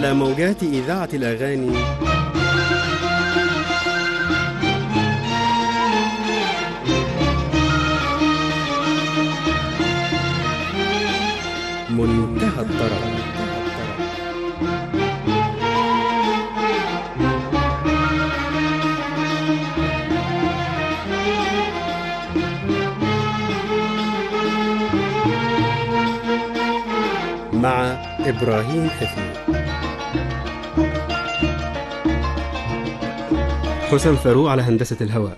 على موجات إذاعة الأغاني منتهى الطرب مع إبراهيم حفيظ حسام فاروق على هندسة الهواء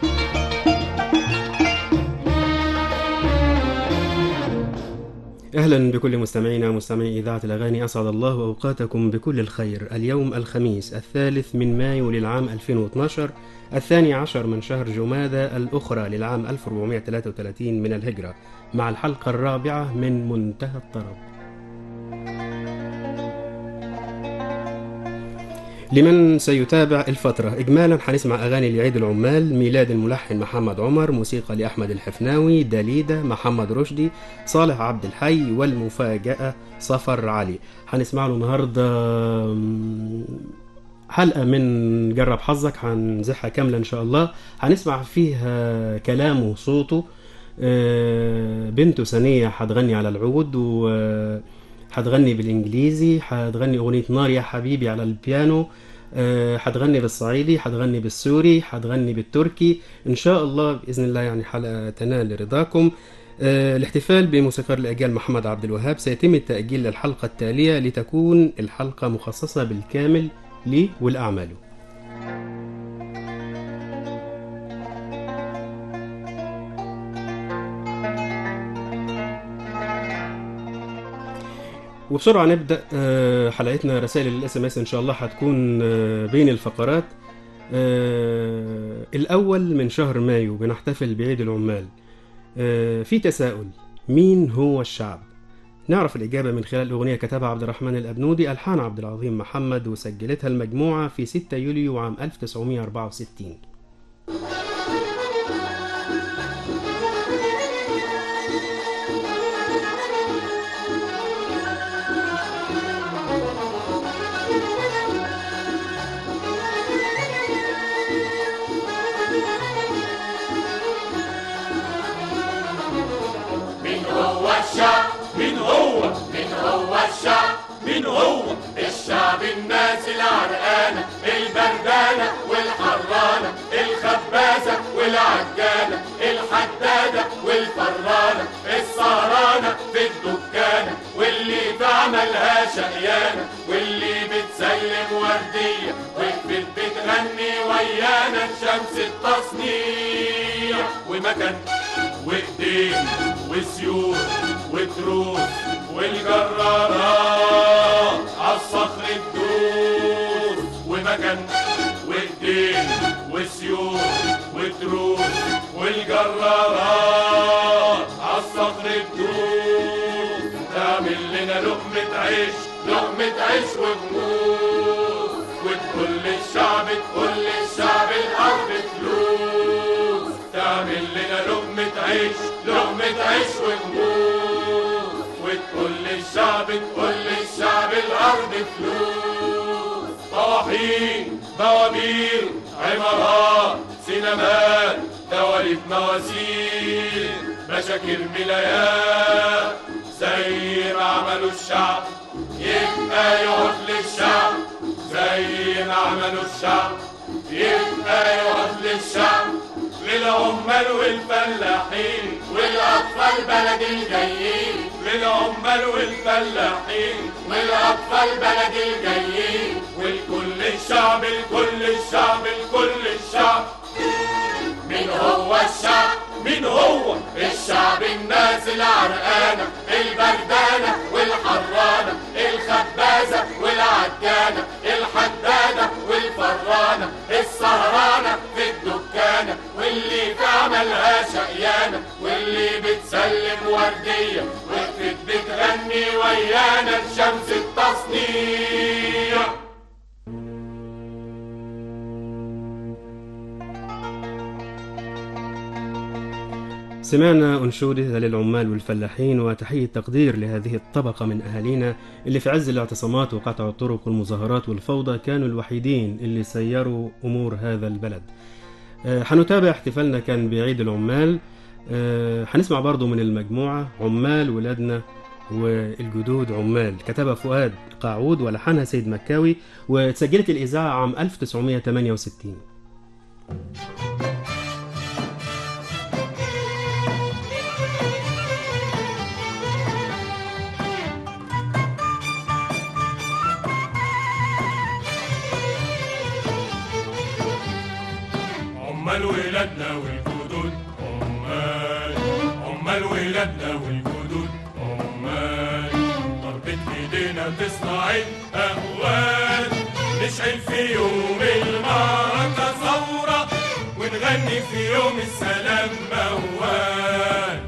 أهلا بكل مستمعينا مستمعي إذاعة الأغاني أسعد الله أوقاتكم بكل الخير اليوم الخميس الثالث من مايو للعام 2012 الثاني عشر من شهر جمادى الأخرى للعام 1433 من الهجرة مع الحلقة الرابعة من منتهى الطرب لمن سيتابع الفترة إجمالا هنسمع أغاني لعيد العمال ميلاد الملحن محمد عمر موسيقى لأحمد الحفناوي دليدة محمد رشدي صالح عبد الحي والمفاجأة صفر علي هنسمع له النهاردة حلقة من جرب حظك هنزحها كاملة إن شاء الله هنسمع فيها كلامه وصوته بنته سنية هتغني على العود و هتغني بالانجليزي هتغني اغنيه نار يا حبيبي على البيانو هتغني بالصعيدي هتغني بالسوري هتغني بالتركي ان شاء الله باذن الله يعني حلقه تنال رضاكم الاحتفال بموسيقار الاجيال محمد عبد الوهاب سيتم التاجيل للحلقه التاليه لتكون الحلقه مخصصه بالكامل ليه ولاعماله وبسرعة نبدأ حلقتنا رسائل الاس ام اس ان شاء الله هتكون بين الفقرات الأول من شهر مايو بنحتفل بعيد العمال في تساؤل مين هو الشعب؟ نعرف الإجابة من خلال أغنية كتبها عبد الرحمن الأبنودي ألحان عبد العظيم محمد وسجلتها المجموعة في 6 يوليو عام 1964 الشعب مين هو مين هو الشعب مين هو الشعب الناس العرقانة البردانة والحرانة الخبازة والعجانة الحدادة والفرانة السهرانة في الدكانة واللي بعملها شقيانة واللي بتسلم وردية وقفت بتغني ويانا شمس التصنيع ومكان وايدين وسيور وتروس والجرارات عالصخر تدوس ومكان وايدين وسيور وتروس والجرارات عالصخر تدوس تعمل لنا لقمة عيش لقمة عيش وغموس وتقول للشعب تقول للشعب الأرض فلوس تعمل لنا لقمة عيش لقمة عيش وغموس وتقول للشعب تقول للشعب الأرض فلوس طواحين بوابير عمارات سينمات دواليب مواسير بشاكر ملايات زي ما عملوا الشعب يبقى يقعد للشعب زي ما عملوا الشعب يبقى يقعد للشعب للعمال والفلاحين والأطفال بلد الجايين للعمال والفلاحين والأطفال بلد الجايين والكل الشعب الكل الشعب الكل الشعب مين هو الشعب مين هو الشعب الناس العرقانة البردانة والحرانة الخبازة والعجانة الحدادة والفرانة السهرانة في الدكانة واللي في عملها شقيانة واللي بتسلم وردية وقفت بتغني ويانا الشمس التصنيع سمعنا أنشودة للعمال والفلاحين وتحية تقدير لهذه الطبقة من أهالينا اللي في عز الاعتصامات وقطع الطرق والمظاهرات والفوضى كانوا الوحيدين اللي سيروا أمور هذا البلد آه، حنتابع احتفالنا كان بعيد العمال آه، حنسمع برضو من المجموعة عمال ولادنا والجدود عمال كتبها فؤاد قاعود ولحنها سيد مكاوي وتسجلت الإذاعة عام 1968 عمال ولادنا والجدود عمال عمال ولادنا والجدود عمال ضربة ايدينا تصنع الاهوال نشعل في يوم المعركة ثورة ونغني في يوم السلام موال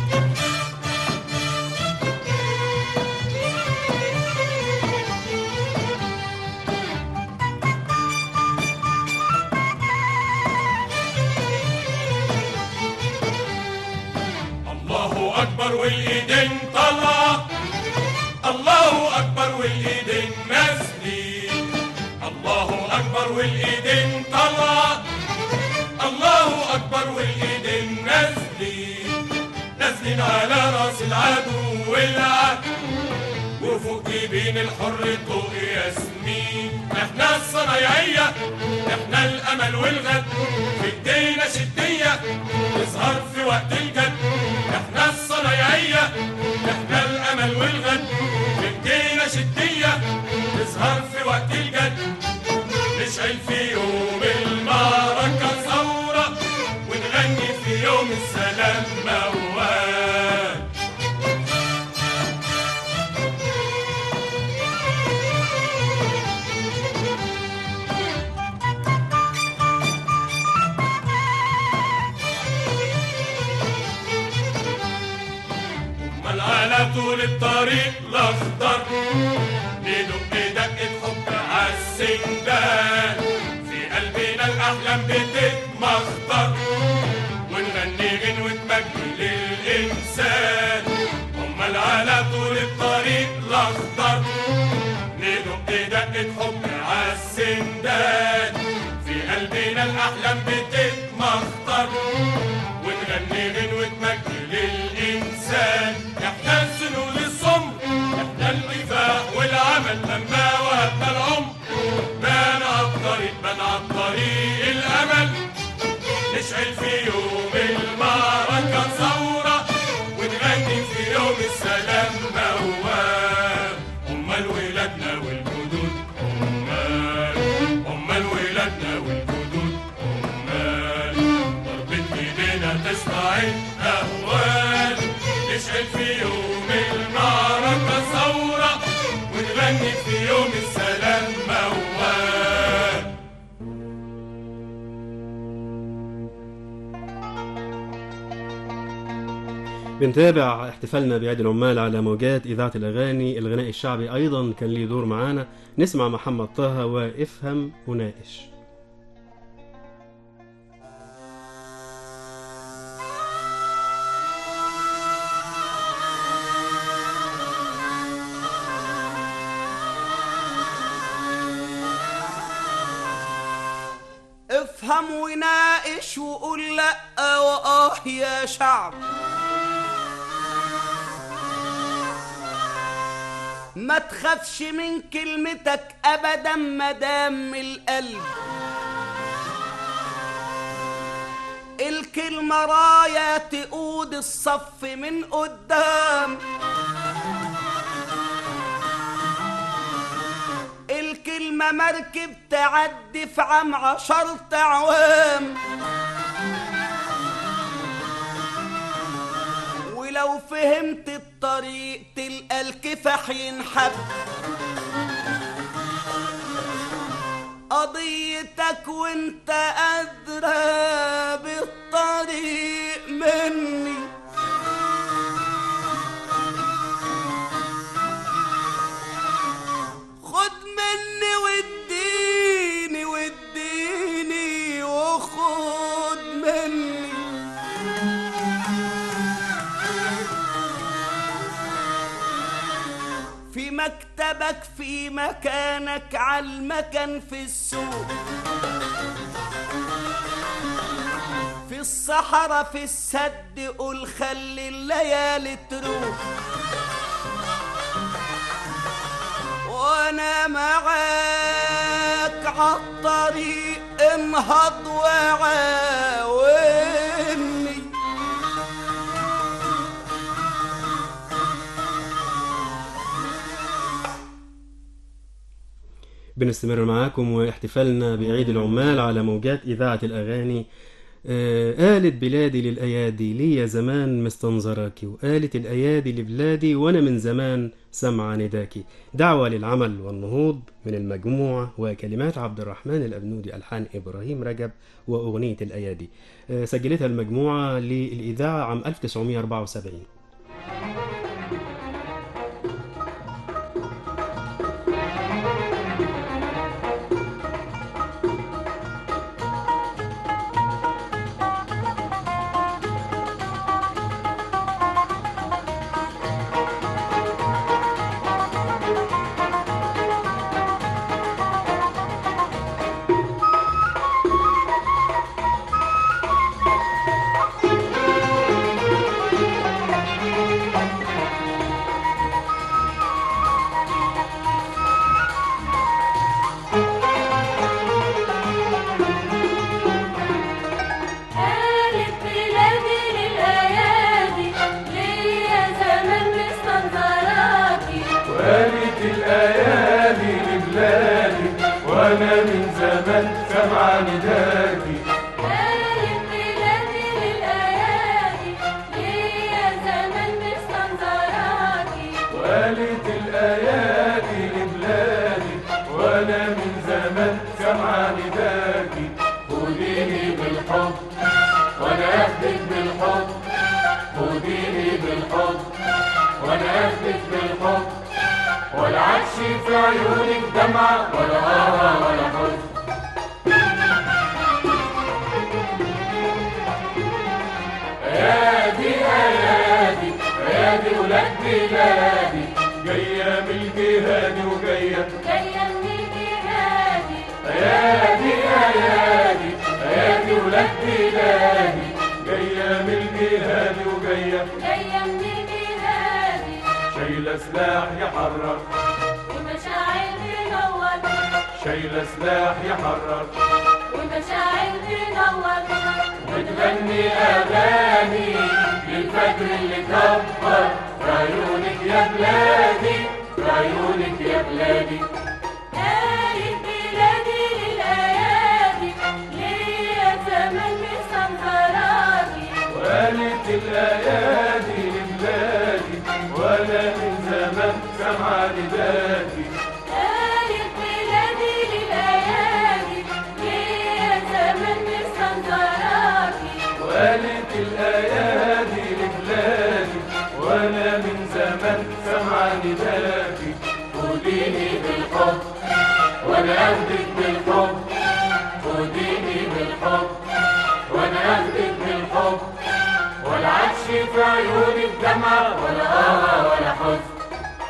الله اكبر والايدين طلع الله اكبر والايدين نازلين الله اكبر والايدين طلع الله اكبر والايدين نازلين نازلين على راس العدو والعدو وفوق جبين الحر طوق ياسمين احنا الصنايعية احنا الامل والغد في ايدينا شدية تظهر في وقت الجد احنا الصنايعية احنا الامل والغد في ايدينا شدية تظهر في وقت الجد نشعل في يوم المعركة ثورة ونغني في يوم السلام موال امال على طول الطريق الاخضر ندق دقة حب عالسندان في قلبنا الاحلام بتتمخضر ونغني غنوة مجد للانسان امال على طول الطريق الاخضر ندق دقة حب عالسندان في قلبنا الاحلام بتتمخضر ونغني غنوة مجد للإنسان احنا السنون الصم احنا الوفاء والعمل لما وهبنا العمر بان عالطريق بان عالطريق الأمل نشعل في يوم المعركة ثورة ونغني في يوم السلام موال أمال ولادنا والجدود أمال أمال ولادنا والجدود أمال ضربة إيدينا تصنع الأهوال نشعل في يوم المعركة ثورة ونغني في يوم السلام موال بنتابع احتفالنا بعيد العمال على موجات إذاعة الأغاني الغناء الشعبي أيضا كان ليه دور معانا نسمع محمد طه وافهم وناقش افهم وناقش وقول لا واه يا شعب ما تخافش من كلمتك ابدا مدام القلب الكلمة راية تقود الصف من قدام الكلمة مركب تعدي في عام عشر أعوام ولو فهمت الطريق تلقى الكفاح ينحب قضيتك وانت أدرى بالطريق مني خد مني واديني واديني وخد مني في مكتبك في مكانك عالمكان في السوق في الصحراء في السد قول خلي الليالي تروح وانا معاك عالطريق انهض وعاوني بنستمر معاكم واحتفالنا بعيد العمال على موجات إذاعة الأغاني آه، قالت بلادي للأيادي لي زمان مستنظراكي وقالت الأيادي لبلادي وأنا من زمان سمع نداكي دعوة للعمل والنهوض من المجموعة وكلمات عبد الرحمن الأبنودي ألحان إبراهيم رجب وأغنية الأيادي آه، سجلتها المجموعة للإذاعة عام 1974 قالت بلادي للأيادي ليا زمان مستنظراكي وقالت الأيادي لبلادي وأنا من زمان سمع نداكي قالت بلادي للأيادي ليا زمان مستنظراكي وقالت الأيادي لبلادي وأنا من زمان سمع نداكي خديني بالحب وأنا أخدك بالحب خديني بالحب وأنا أخدك بالحب ولا عدش في عيونك دمعة ولا آه ولا حزن ايادي ايادي ايادي ولاد بلادي جايه من الجهاد وجايه جاية من الجهادي ايادي ايادي ايادي ولاد بلادي جايه من الجهاد وجايه جاية من الجهادي شايله سلاح يحرر ومشاعر تنور شايله سلاح يحرر ومشاعر تنور وتغني اغاني للفجر اللي كبر في عيونك يا بلادي في عيونك يا بلادي قالت بلادي للأيادي ليا زمان مستنظراكي وقالت الايادي لبلادي وانا من زمان سمع نداكي قالت بلادي للأيادي ليا زمان مستنظراكي وقالت الايادي لبلادي وانا من زمان سمع نداكي خديني بالحب وانا اخدك بالحب خديني بالحب وانا اخدك بالحب ولا عدش في عيونك دمعة ولا آه ولا حزن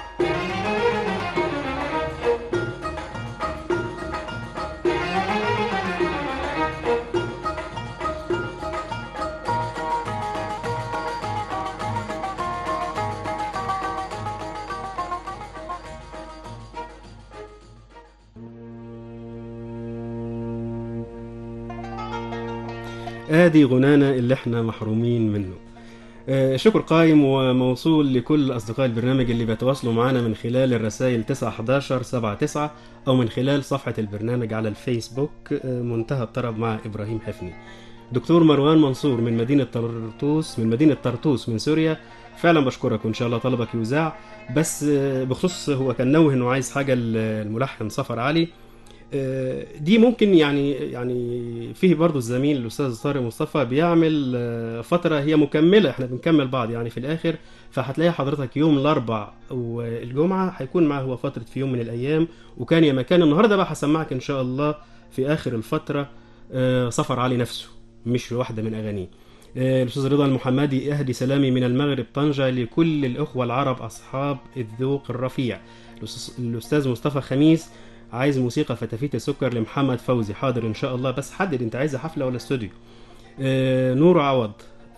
ادي غنانا اللي احنا محرومين منه آه، شكر قايم وموصول لكل اصدقاء البرنامج اللي بيتواصلوا معنا من خلال الرسائل 911 79 او من خلال صفحه البرنامج على الفيسبوك آه، منتهى الطرب مع ابراهيم حفني دكتور مروان منصور من مدينه طرطوس من مدينه طرطوس من سوريا فعلا بشكرك وان شاء الله طلبك يذاع بس آه، بخصوص هو كان نوه انه عايز حاجه الملحن صفر علي آه، دي ممكن يعني يعني فيه برضو الزميل الاستاذ طارق مصطفى بيعمل آه، فتره هي مكمله احنا بنكمل بعض يعني في الاخر فهتلاقي حضرتك يوم الاربع والجمعه هيكون معاه هو فتره في يوم من الايام وكان يا مكان النهارده بقى هسمعك ان شاء الله في اخر الفتره آه، سفر علي نفسه مش واحده من اغانيه آه، الأستاذ رضا المحمدي أهدي سلامي من المغرب طنجة لكل الأخوة العرب أصحاب الذوق الرفيع الأستاذ- الأستاذ مصطفى خميس عايز موسيقى فتافيت السكر لمحمد فوزي حاضر إن شاء الله بس حدد أنت عايزة حفلة ولا استوديو آه، نور عوض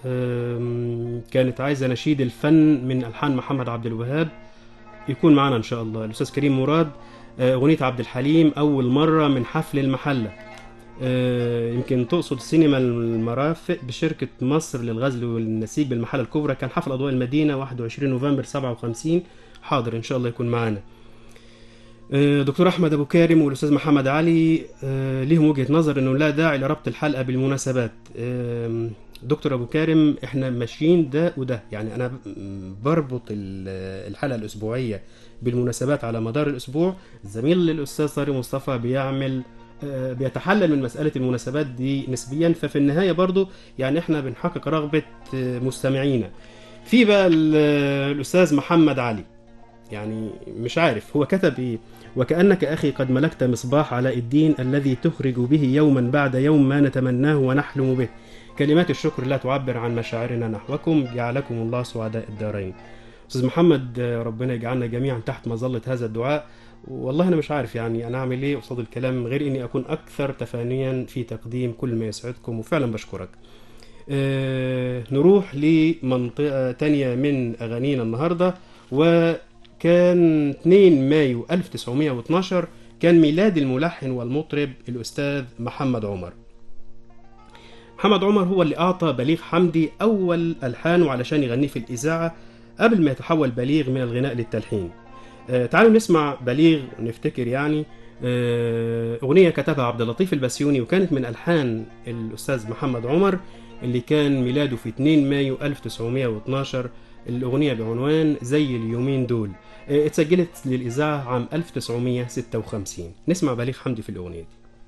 آم، كانت عايزة نشيد الفن من ألحان محمد عبد الوهاب يكون معنا إن شاء الله الأستاذ كريم مراد آه، أغنية عبد الحليم أول مرة من حفل المحلة آه، يمكن تقصد سينما المرافق بشركة مصر للغزل والنسيج بالمحلة الكبرى كان حفل أضواء المدينة 21 نوفمبر 57 حاضر إن شاء الله يكون معانا آه، دكتور أحمد أبو كارم والأستاذ محمد علي آه، ليهم وجهة نظر إنه لا داعي لربط الحلقة بالمناسبات آم، دكتور أبو كارم إحنا ماشيين ده وده يعني أنا ب- بربط ال- الحلقة الأسبوعية بالمناسبات على مدار الأسبوع زميل الأستاذ طارق مصطفى بيعمل آه، بيتحلل من مسألة المناسبات دي نسبيا ففي النهاية برضو يعني احنا بنحقق رغبة آه، مستمعينا في بقى ال- آه، الأستاذ محمد علي يعني مش عارف هو كتب ايه وكأنك أخي قد ملكت مصباح علاء الدين الذي تخرج به يوما بعد يوم ما نتمناه ونحلم به كلمات الشكر لا تعبر عن مشاعرنا نحوكم جعلكم الله سعداء الدارين أستاذ محمد آه، ربنا يجعلنا جميعا تحت مظلة هذا الدعاء والله أنا مش عارف يعني أنا أعمل إيه قصاد الكلام غير إني أكون أكثر تفانيا في تقديم كل ما يسعدكم وفعلا بشكرك آه نروح لمنطقة تانية من أغانينا النهاردة وكان 2 مايو 1912 كان ميلاد الملحن والمطرب الأستاذ محمد عمر محمد عمر هو اللي أعطى بليغ حمدي أول ألحانه علشان يغنيه في الإذاعة قبل ما يتحول بليغ من الغناء للتلحين آه، تعالوا نسمع بليغ ونفتكر يعني آه، أغنية كتبها عبد اللطيف البسيوني وكانت من ألحان الأستاذ محمد عمر اللي كان ميلاده في 2 مايو 1912 الأغنية بعنوان زي اليومين دول آه، اتسجلت للإذاعة عام 1956 نسمع بليغ حمدي في الأغنية دي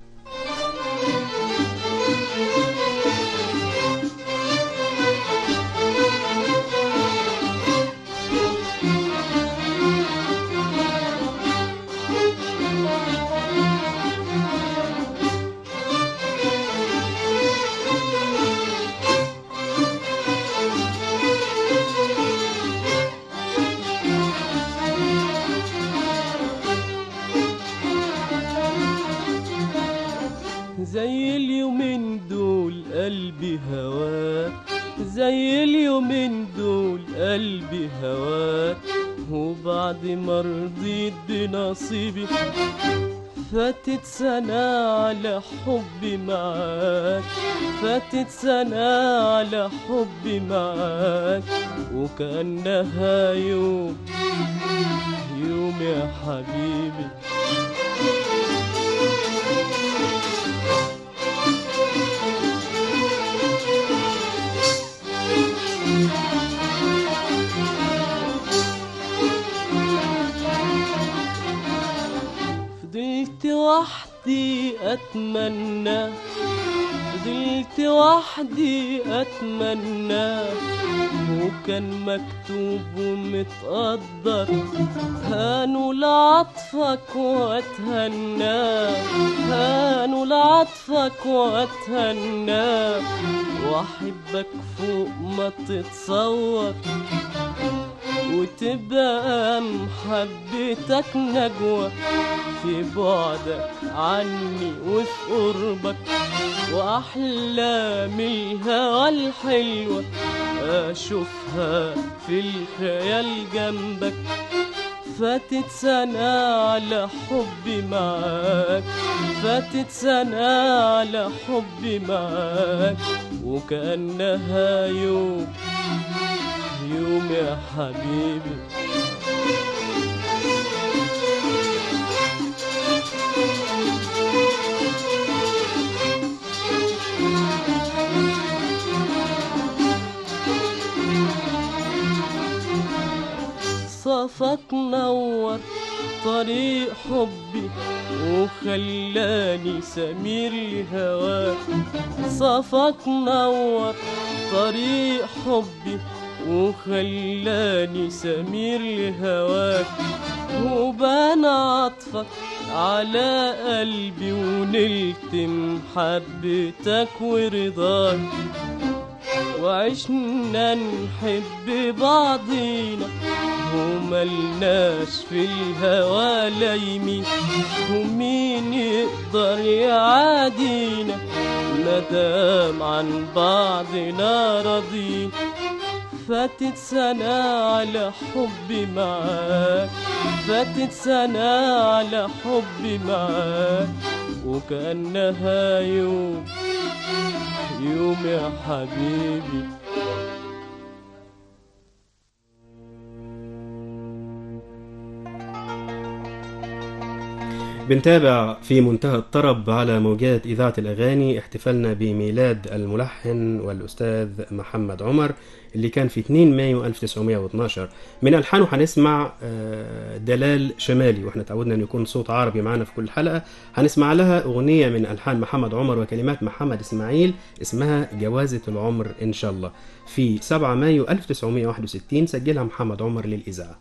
زي اليومين دول قلبي هواك زي اليومين دول قلبي هواك وبعد ما رضيت بنصيبي فاتت سنة على حبي معاك فاتت سنة على حبي معاك وكأنها يوم يوم يا حبيبي فضلت وحدي أتمنى فضلت وحدي أتمنى وكان مكتوب ومتقدر هانوا لعطفك واتهنى هانوا لعطفك واتهنى واحبك فوق ما تتصور وتبقى محبتك نجوى في بعدك عني وفي قربك وأحلام الهوى الحلوة أشوفها في الخيال جنبك فاتت سنة على حبي معاك فاتت سنة على حبي معاك وكأنها يوم يوم يا حبيبي صفك نور طريق حبي وخلاني سمير لهواك صفك نور طريق حبي وخلاني سمير لهواك وبان عطفك على قلبي ونلت محبتك ورضاك وعشنا نحب بعضينا وملناش في الهوى لايمين ومين يقدر يعادينا مدام عن بعضنا راضين فاتت سنة على حبي معاك فاتت سنة على حبي معاك وكأنها يوم يوم يا حبيبي بنتابع في منتهى الطرب على موجات إذاعة الأغاني احتفالنا بميلاد الملحن والأستاذ محمد عمر اللي كان في 2 مايو 1912 من ألحانه هنسمع آه، دلال شمالي واحنا تعودنا أن يكون صوت عربي معنا في كل حلقة هنسمع لها أغنية من ألحان محمد عمر وكلمات محمد إسماعيل اسمها جوازة العمر إن شاء الله في 7 مايو 1961 سجلها محمد عمر للإذاعة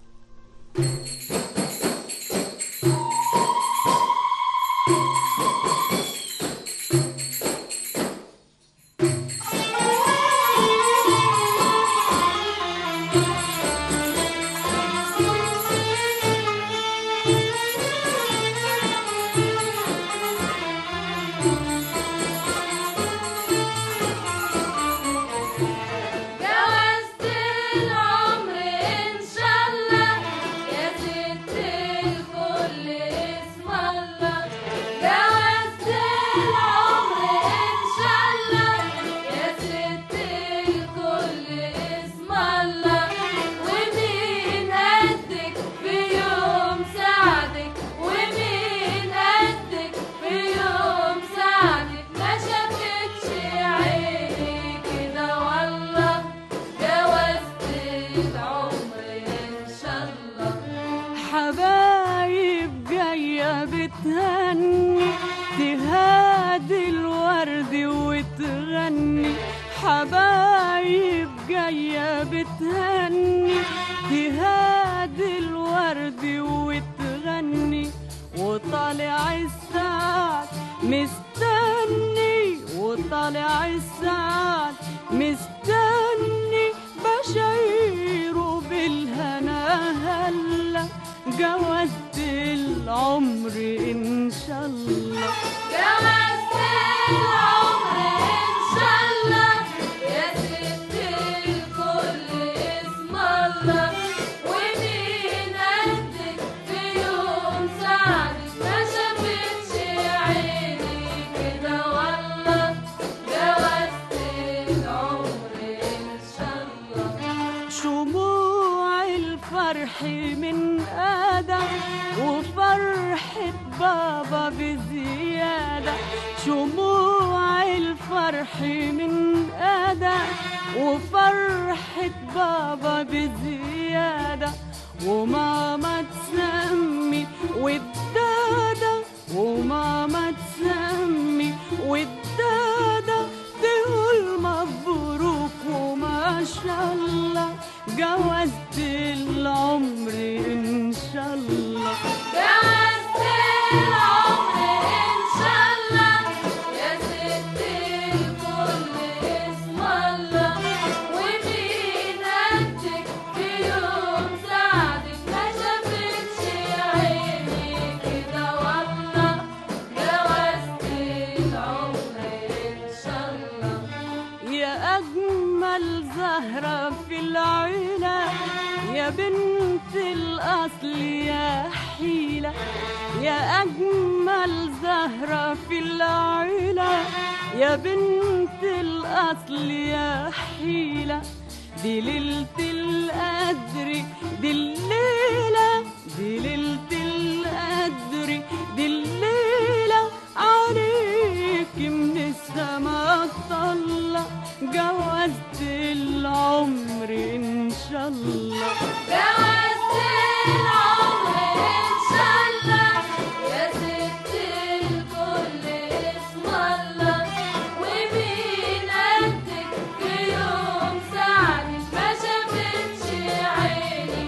جوزت العمر إن شاء الله يا ست الكل اسم الله جوزت العمر إن شاء الله يا ست الكل اسم الله ومين قدك في يوم سعدك ومين قدك في يوم سعدك ما شافتش عيني كده والله جوزت العمر ان شاء الله حبايب جاية بتهني تهادي الورد وتغني حبايب جاية بتهني تهادي الورد وتغني وطالع السعد مستني وطالع السعد مستني بشيره بالهنا هلا جوزت العمر ان شاء الله جوزت العمر ان شاء الله يا ست الكل اسم الله ومين قدك في يوم سعدك ما شافتش عيني كده والله جوزت العمر ان شاء الله شموع الفرح من آدم وفرحة بابا بزيادة شموع الفرح من آدم وفرحة بابا بزيادة وماما تسمي والدادة وماما تسمي والدادة تقول مبروك وما شاء الله جوزت العمر ان شاء الله جوزت العمر ان شاء الله يا ست الكل اسم الله ومين قدك في يوم سعدك ما شافتش عيني كده والله جوزت العمر ان شاء الله يا أجمل زهرة في العيلة يا بنت الأصل يا حيلة يا أجمل زهرة في العيلة يا بنت الأصل يا حيلة دي ليلة القدر دي الليلة دي ليلة القدر دي الليلة عليك من السما طلع جوزت العمر إن شاء الله جوزت العمر ان شاء الله يا ست الكل اسم الله ومين قدك في يوم سعدك ما شافتش عيني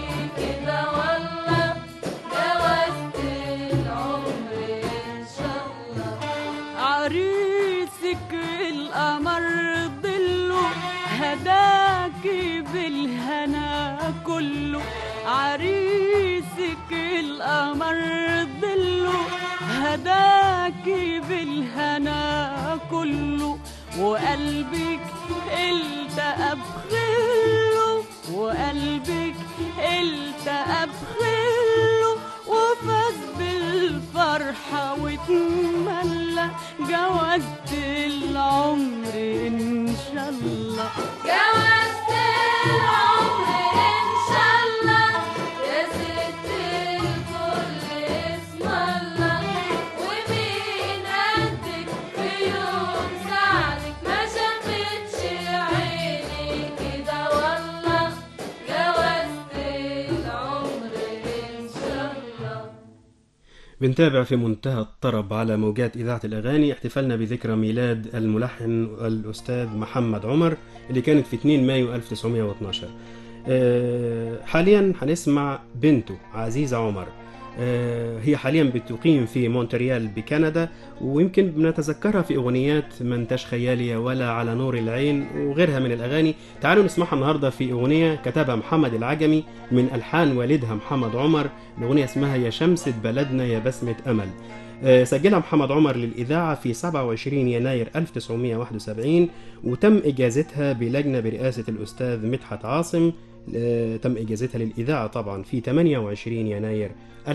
قلبك القمر ظله هداكي بالهنا كله وقلبك التقى بخله وقلبك التقى بخله وفاز بالفرحة واتملى جوازة العمر إن شاء الله جوزت العمر إن شاء الله يا ست الكل اسم الله ومين قدك في يوم ساعدك ما شافتش عيني كده والله جوزت العمر إن شاء الله بنتابع في منتهى الطرب على موجات إذاعة الأغاني احتفالنا بذكرى ميلاد الملحن الأستاذ محمد عمر اللي كانت في 2 مايو 1912 آه، حاليا هنسمع بنته عزيزة عمر آه، هي حاليا بتقيم في مونتريال بكندا ويمكن بنتذكرها في أغنيات ما انتش خيالي ولا على نور العين وغيرها من الأغاني تعالوا نسمعها النهاردة في أغنية كتبها محمد العجمي من ألحان والدها محمد عمر الأغنية اسمها يا شمسة بلدنا يا بسمة أمل آه، سجلها محمد عمر للإذاعة في 27 يناير 1971 وتم إجازتها بلجنة برئاسة الأستاذ مدحت عاصم آه، تم إجازتها للإذاعة طبعا في 28 يناير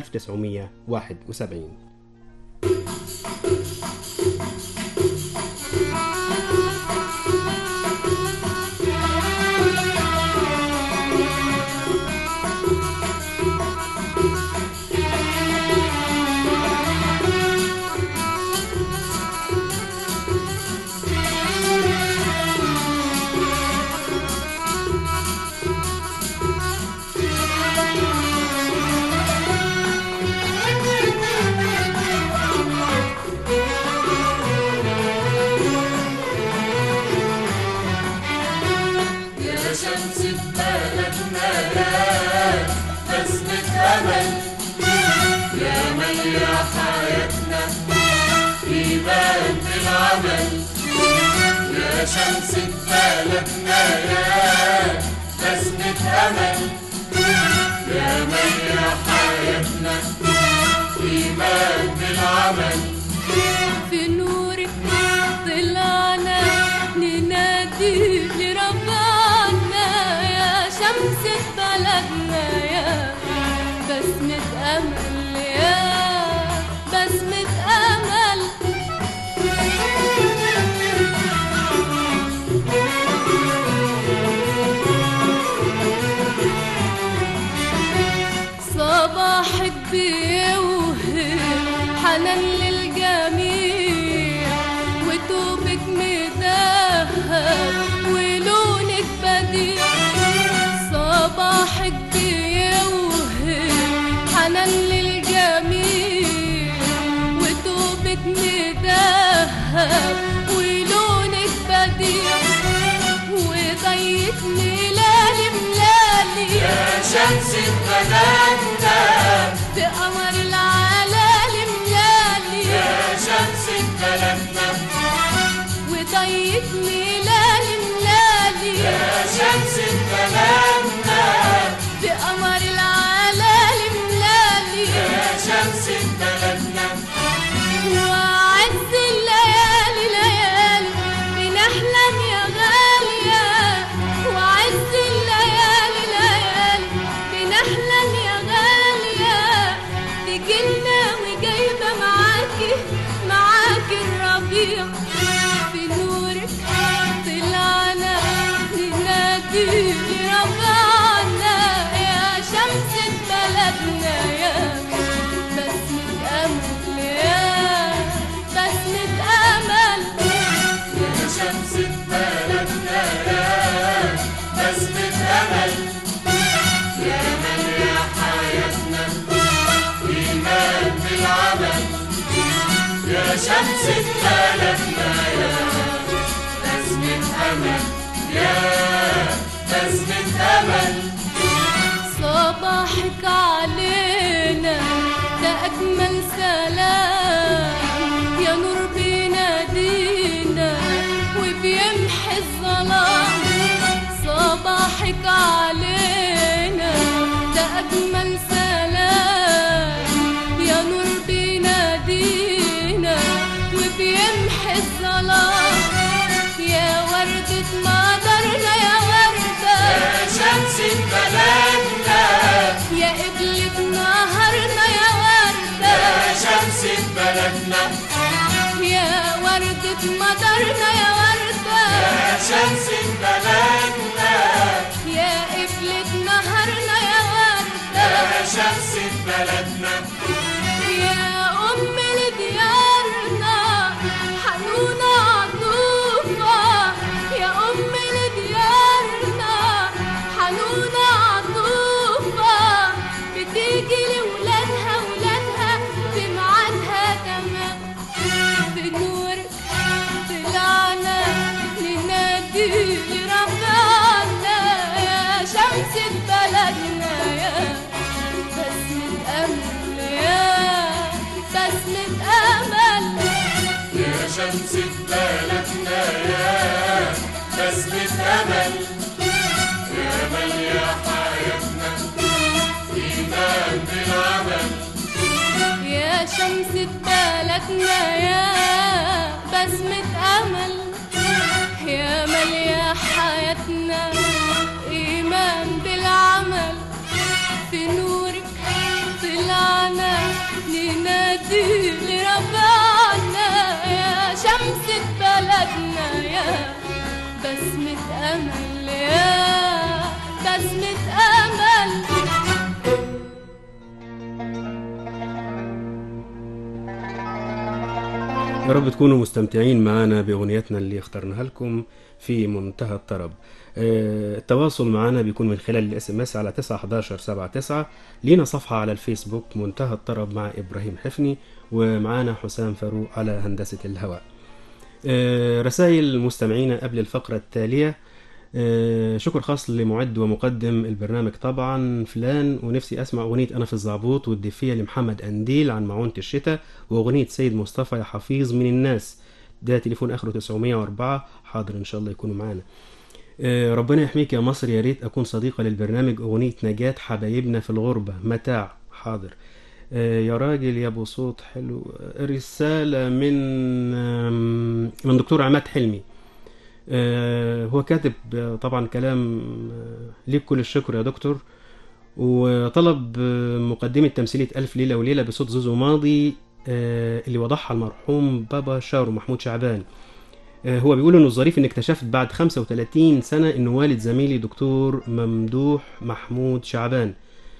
1971 يا شمس بلدنا يا بسمة أمل يا ميا حياتنا في بلد العمل يا شمس بلدنا يا بسمة أمل يا ميا حياتنا في بلد العمل في نورك طلعنا ننادي لربنا يا شمس بلدنا يا بسمة أمل يا بسمة أمل صباحك بيوهب حنان للجميع وتوبك مدهب ولونك بديع صباحك بيوهب حنان للجميع وتوبك مدهب ولونك بديع وضيف ملالي ملالي يا شمس بلدنا بقمر العلالي ملالي يا شمس بلدنا وضيف ملالي ملالي يا شمس بلدنا بقمر العلالي ملالي يا شمس بلدنا وعز الليالي ليالي بنحلم يا غالية وعز الليالي ليالي بنحلم يا غالية تجينا وجايبة معاكي معاكي الربيع في نورك طلعنا ننادي لربعنا يا شمس بلدنا يا بسمة أمل يا بسمة أمل يا شمس بلدنا يا بسمة أمل يا من يا حياتنا إيمان بالعمل يا شمس بلدنا يا بسمة أمل يا بسمة أمل صباحك علينا ده أجمل سلام يا نور بينادينا وبيمحي الظلام صباحك علينا ده أجمل سلام بلدنا يا وردة مطرنا يا وردة يا شمس بلدنا يا قبلة نهرنا يا وردة يا شمس بلدنا يا أم لديارنا حنونة عطوفة يا أم لديارنا حنونة عطوفة بتيجي لولادها ولادها في ميعادها تمام بنورك طلعنا ننادي لربنا يا شمس بلدنا يا بسمة أمل يا بسمة أمل يا شمس بلدنا يا بسمة أمل يا أمل يا حياتنا إيمان بالعمل يا شمس بلدنا يا بسمة أمل يا مل يا حياتنا إيمان بالعمل في نورك طلعنا ننادي لربنا يا شمس بلدنا يا بسمة أمل يا بسمة أمل يا رب تكونوا مستمتعين معنا بأغنيتنا اللي اخترناها لكم في منتهى الطرب آه، التواصل معنا بيكون من خلال الاس ام اس على 91179 لينا صفحة على الفيسبوك منتهى الطرب مع إبراهيم حفني ومعانا حسام فاروق على هندسة الهواء آه، رسائل مستمعينا قبل الفقرة التالية آه، شكر خاص لمعد ومقدم البرنامج طبعا فلان ونفسي اسمع اغنيه انا في الزعبوط والدفيه لمحمد انديل عن معونه الشتاء واغنيه سيد مصطفى يا حفيظ من الناس ده تليفون اخره 904 حاضر ان شاء الله يكونوا معانا آه، ربنا يحميك يا مصر يا ريت اكون صديقه للبرنامج اغنيه نجاة حبايبنا في الغربه متاع حاضر آه، يا راجل يا ابو صوت حلو آه، رساله من آم، من دكتور عماد حلمي آه، هو كاتب آه، طبعا كلام آه، ليك كل الشكر يا دكتور وطلب آه، مقدمة تمثيلية ألف ليلة وليلة بصوت زوزو ماضي آه، اللي وضعها المرحوم بابا شارو محمود شعبان آه، هو بيقول انه الظريف ان اكتشفت بعد 35 سنة انه والد زميلي دكتور ممدوح محمود شعبان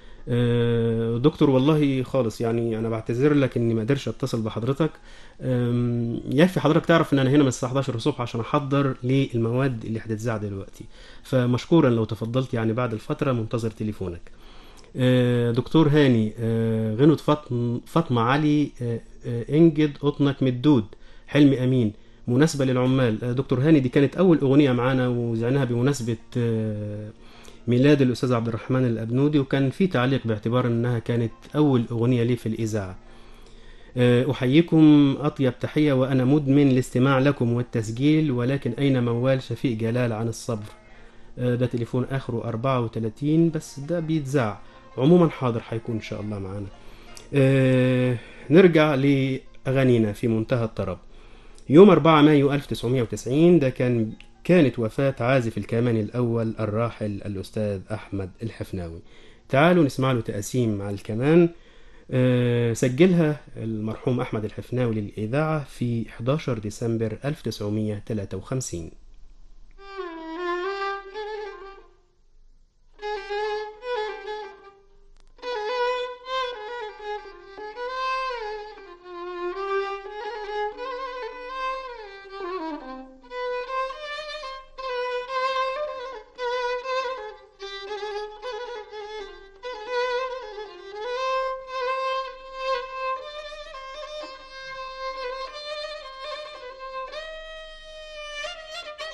آه، دكتور والله خالص يعني انا بعتذر لك اني ما قدرش اتصل بحضرتك أم، يكفي حضرتك تعرف ان انا هنا من الساعه 11 الصبح عشان احضر للمواد اللي هتتذاع دلوقتي فمشكورا لو تفضلت يعني بعد الفتره منتظر تليفونك آه، دكتور هاني آه، غنوة فاطم فاطمة علي آه، آه، انجد قطنك مدود حلمي امين مناسبة للعمال آه، دكتور هاني دي كانت اول اغنية معانا وزعناها بمناسبة آه، ميلاد الاستاذ عبد الرحمن الابنودي وكان في تعليق باعتبار انها كانت اول اغنية لي في الاذاعة آه، أحييكم أطيب تحية وأنا مدمن الاستماع لكم والتسجيل ولكن أين موال شفيق جلال عن الصبر آه، ده تليفون آخره 34 بس ده بيتذاع عموما حاضر هيكون إن شاء الله معانا آه، نرجع لأغانينا في منتهى الطرب يوم 4 مايو 1990 ده كان كانت وفاة عازف الكمان الأول الراحل الأستاذ أحمد الحفناوي تعالوا نسمع له تقاسيم على الكمان آه، سجلها المرحوم أحمد الحفناوي للإذاعة في 11 ديسمبر 1953 Thank you.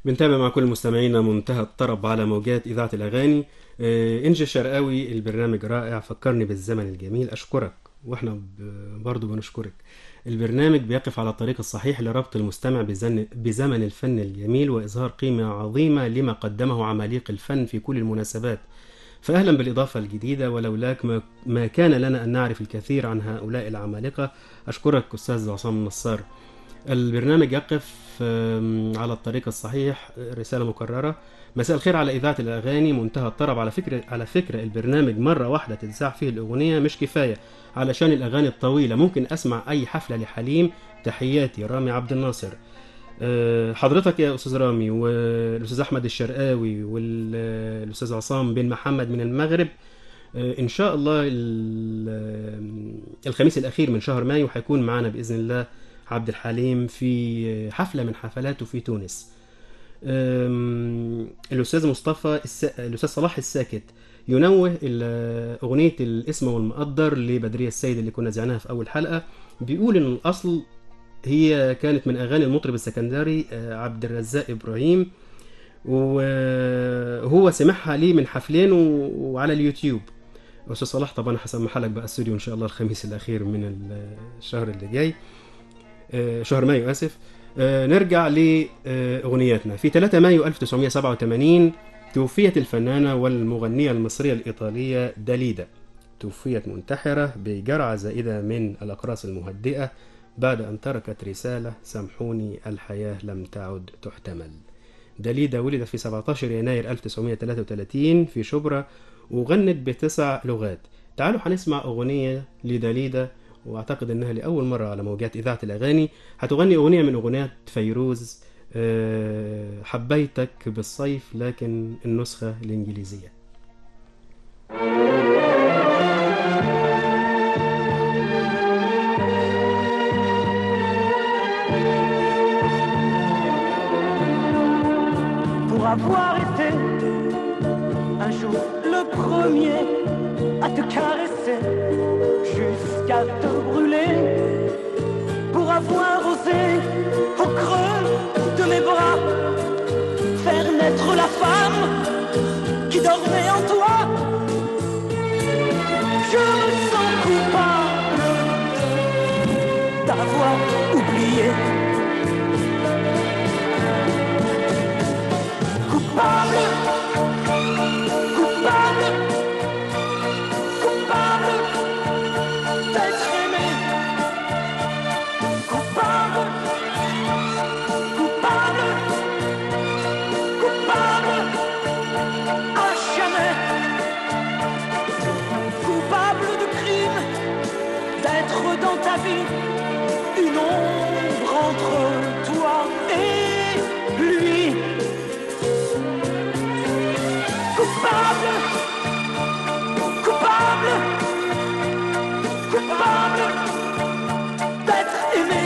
بنتابع مع كل مستمعينا منتهى الطرب على موجات إذاعة الأغاني آه، إنجي الشرقاوي البرنامج رائع فكرني بالزمن الجميل أشكرك وإحنا ب- برضو بنشكرك البرنامج بيقف على الطريق الصحيح لربط المستمع بزن بزمن الفن الجميل وإظهار قيمة عظيمة لما قدمه عماليق الفن في كل المناسبات فأهلا بالإضافة الجديدة ولولاك ما, ما كان لنا أن نعرف الكثير عن هؤلاء العمالقة أشكرك أستاذ عصام النصار البرنامج يقف آم، على الطريق الصحيح رسالة مكررة مساء الخير على إذاعة الأغاني منتهى الطرب على فكرة على فكرة البرنامج مرة واحدة تتذاع فيه الأغنية مش كفاية علشان الأغاني الطويلة ممكن أسمع أي حفلة لحليم تحياتي رامي عبد الناصر آه، حضرتك يا أستاذ رامي والأستاذ أحمد الشرقاوي والأستاذ عصام بن محمد من المغرب آه، إن شاء الله ال- الخميس الأخير من شهر مايو هيكون معنا بإذن الله عبد الحليم في حفلة من حفلاته في تونس أم، الأستاذ مصطفى الس... الأستاذ صلاح الساكت ينوه ال- أغنية الاسم والمقدر لبدرية السيد اللي كنا زعناها في أول حلقة بيقول إن الأصل هي كانت من أغاني المطرب السكندري آه، عبد الرزاق إبراهيم وهو سمعها لي من حفلين و... وعلى اليوتيوب أستاذ صلاح طبعا هسمعها لك بقى استوديو إن شاء الله الخميس الأخير من الشهر اللي جاي آه، شهر مايو آسف آه، نرجع لأغنياتنا في 3 مايو 1987 توفيت الفنانة والمغنية المصرية الإيطالية داليدا توفيت منتحرة بجرعة زائدة من الأقراص المهدئة بعد أن تركت رسالة سامحوني الحياة لم تعد تحتمل داليدا ولدت في 17 يناير 1933 في شبرا وغنت بتسع لغات تعالوا هنسمع أغنية لداليدا واعتقد انها لاول مره على موجات اذاعه الاغاني هتغني اغنيه من اغنيات فيروز آه، حبيتك بالصيف لكن النسخه الانجليزيه pour avoir été un jour le premier à te caresser jusqu'à te brûler, pour avoir osé au creux de mes bras faire naître la femme qui dormait en toi. Je me sens coupable d'avoir oublié. Coupable, coupable, coupable d'être aimé. Coupable, coupable, coupable à jamais. Coupable de crime, d'être dans ta vie une ombre entre toi et lui. Coupable, coupable, coupable d'être aimé.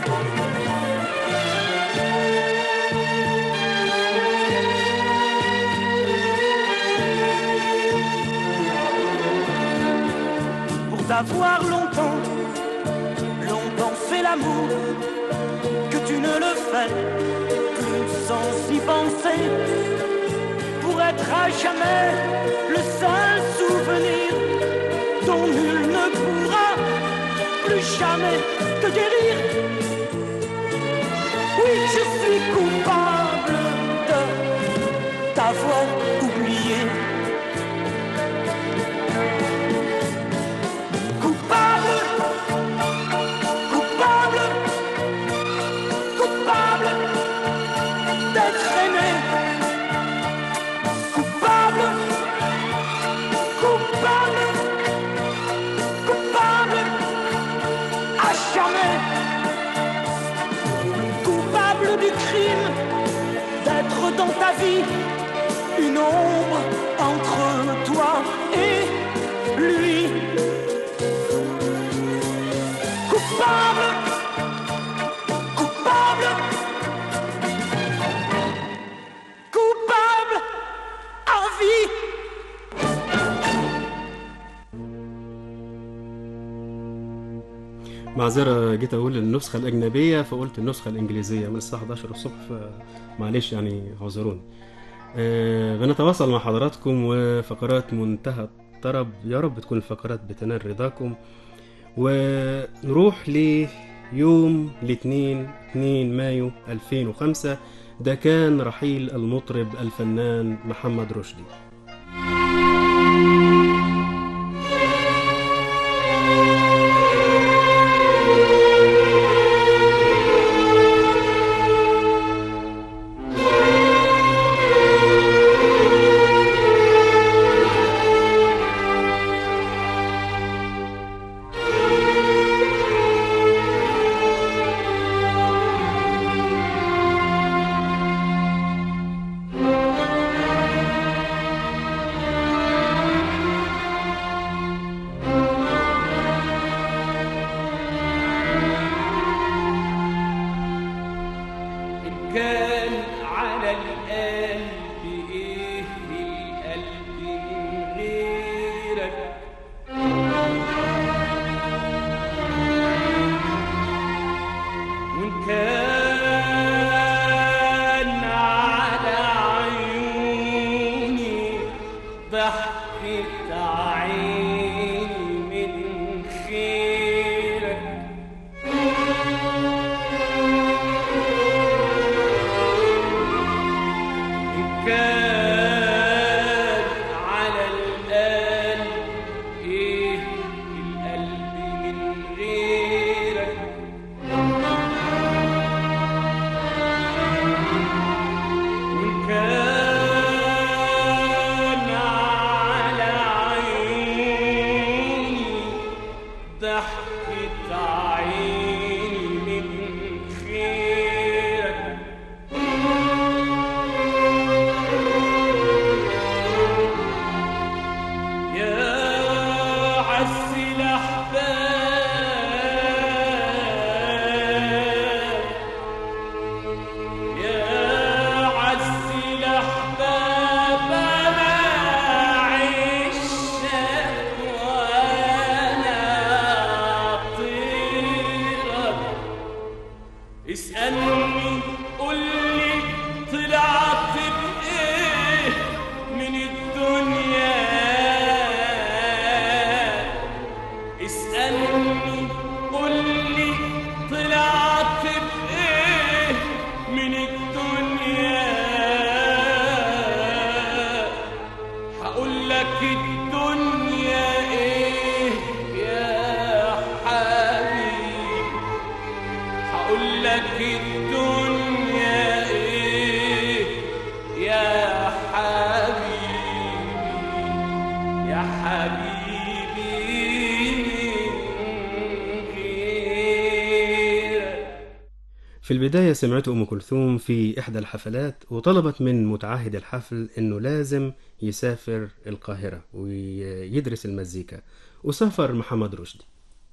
Pour t'avoir longtemps, longtemps fait l'amour, que tu ne le fais plus sans y penser pour être à jamais le seul souvenir dont nul ne pourra plus jamais te guérir. Oui, je suis coupable de t'avoir oublié. Coupable, coupable, coupable d'être aimé coupable, coupable, coupable, à jamais, coupable du crime d'être dans ta vie une ombre entre toi et lui. Coupable, coupable, coupable à vie. معذرة جيت أقول النسخة الأجنبية فقلت النسخة الإنجليزية من الساعة 11 الصبح فمعلش يعني اعذروني آه، بنتواصل مع حضراتكم وفقرات منتهى الطرب يا رب تكون الفقرات بتنال رضاكم ونروح ليوم الاثنين 2 مايو 2005 ده كان رحيل المطرب الفنان محمد رشدي إن كان على القلب إيه القلب من غيرك وإن كان على عيوني ضحكت عيني من خيرك إن كان على القلب إيه القلب من غيرك وإن كان على عيوني ضحكت عيني من خيرك يا عز الأحباب يا عز الأحباب أنا عشت وأنا طيرك اسألني قول لي طلعت بإيه من الدنيا اسألني قول لي طلعت بإيه من الدنيا هقول لك الدنيا إيه يا حبيبي هقول لك الدنيا ايه يا حبيبي يا حبيبي من غيرك في البداية سمعت أم كلثوم في إحدى الحفلات وطلبت من متعهد الحفل إنه لازم يسافر القاهرة ويدرس المزيكا وسافر محمد رشدي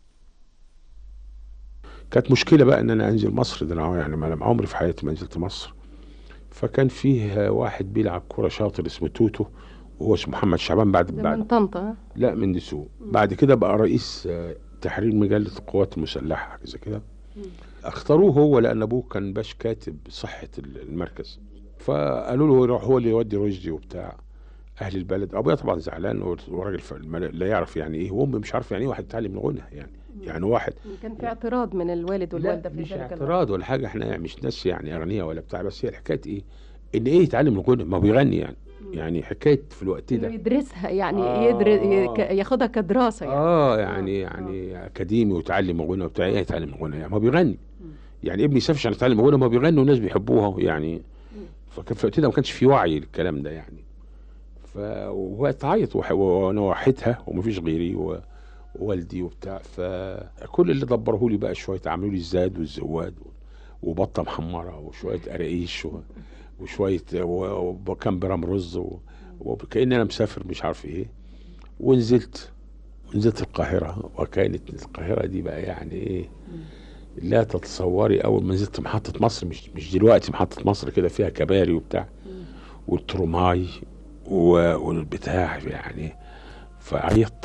كانت مشكله بقى ان انا انزل مصر ده انا يعني ما انا عمري في حياتي ما نزلت مصر فكان فيه واحد بيلعب كوره شاطر اسمه توتو وهو اسمه محمد شعبان بعد ده بعد من طنطا لا من دسوق بعد كده بقى رئيس آه، تحرير مجله القوات المسلحه حاجه زي كده اختاروه هو لان ابوه كان باش كاتب صحه المركز فقالوا له يروح هو اللي يودي رشدي وبتاع اهل البلد ابويا طبعا زعلان وراجل ف- لا يعرف يعني ايه وامي مش عارف يعني ايه واحد يتعلم الغنى يعني يعني واحد كان في اعتراض من الوالد والوالده لا في مش ذلك الوقت اعتراض ولا حاجه احنا يعني مش ناس يعني اغنياء ولا بتاع بس هي الحكايه ايه ان ايه يتعلم الغنى ما هو بيغني يعني يعني حكايه في الوقت إنه ده يدرسها يعني آه. يدرس ياخدها كدراسه يعني اه يعني يعني اكاديمي ويتعلم غنى وبتاع ايه يتعلم غنى يعني ما هو بيغني يعني ابني يسافر عشان يتعلم غنى ما هو بيغني والناس بيحبوها يعني فكان في الوقت ده ما كانش في وعي للكلام ده يعني ف وهو تعيط وح- وانا وحدها ومفيش غيري و- ووالدي وبتاع فكل اللي دبره لي بقى شويه عملوا لي الزاد والزواد وبطه محمره وشويه قراقيش و- وشويه و- وكام جرام رز و- وكأن انا مسافر مش عارف ايه ونزلت نزلت القاهرة وكانت القاهرة دي بقى يعني ايه لا تتصوري اول ما نزلت محطة مصر مش مش دلوقتي محطة مصر كده فيها كباري وبتاع والترماي و- والبتاع يعني فعيط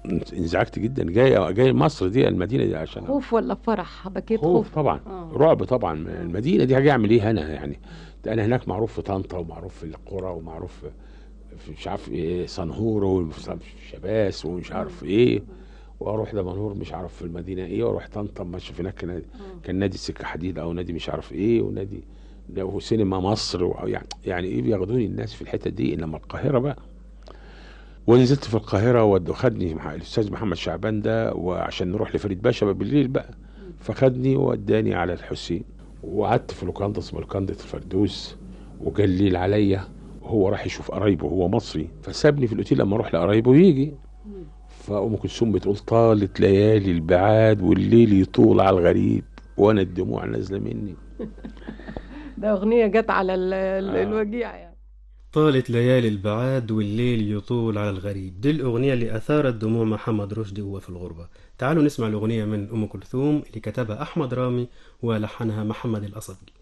انزعجت جدا جاي جاي مصر دي المدينه دي عشان خوف ولا فرح بكيت خوف خوف طبعا آه. رعب طبعا المدينه دي هاجي اعمل ايه هنا يعني ده انا هناك معروف في طنطا ومعروف في القرى ومعروف في- في مش عارف ايه صنهور وفي شباس ومش عارف ايه واروح دمنهور مش عارف في المدينه ايه واروح طنطا ماشي في هناك كان كان نادي السكه حديد او نادي مش عارف ايه ونادي وسينما مصر و- يعني يعني ايه بياخدوني الناس في الحته دي انما القاهره بقى ونزلت في القاهرة وخدني مع الأستاذ محمد شعبان ده وعشان نروح لفريد باشا بقى بالليل بقى فخدني ووداني على الحسين وقعدت في لوكاندا اسمه لوكاندا الفردوس وجا الليل عليا وهو راح يشوف قرايبه هو مصري فسابني في الأوتيل لما أروح لقرايبه ويجي فأم كلثوم بتقول طالت ليالي البعاد والليل يطول على الغريب وأنا الدموع نازلة مني ده أغنية جت على ال- ال- آه. الوجيع يعني طالت ليالي البعاد والليل يطول على الغريب دي الأغنية اللي أثارت دموع محمد رشدي وهو في الغربة تعالوا نسمع الأغنية من أم كلثوم اللي كتبها أحمد رامي ولحنها محمد الأصبي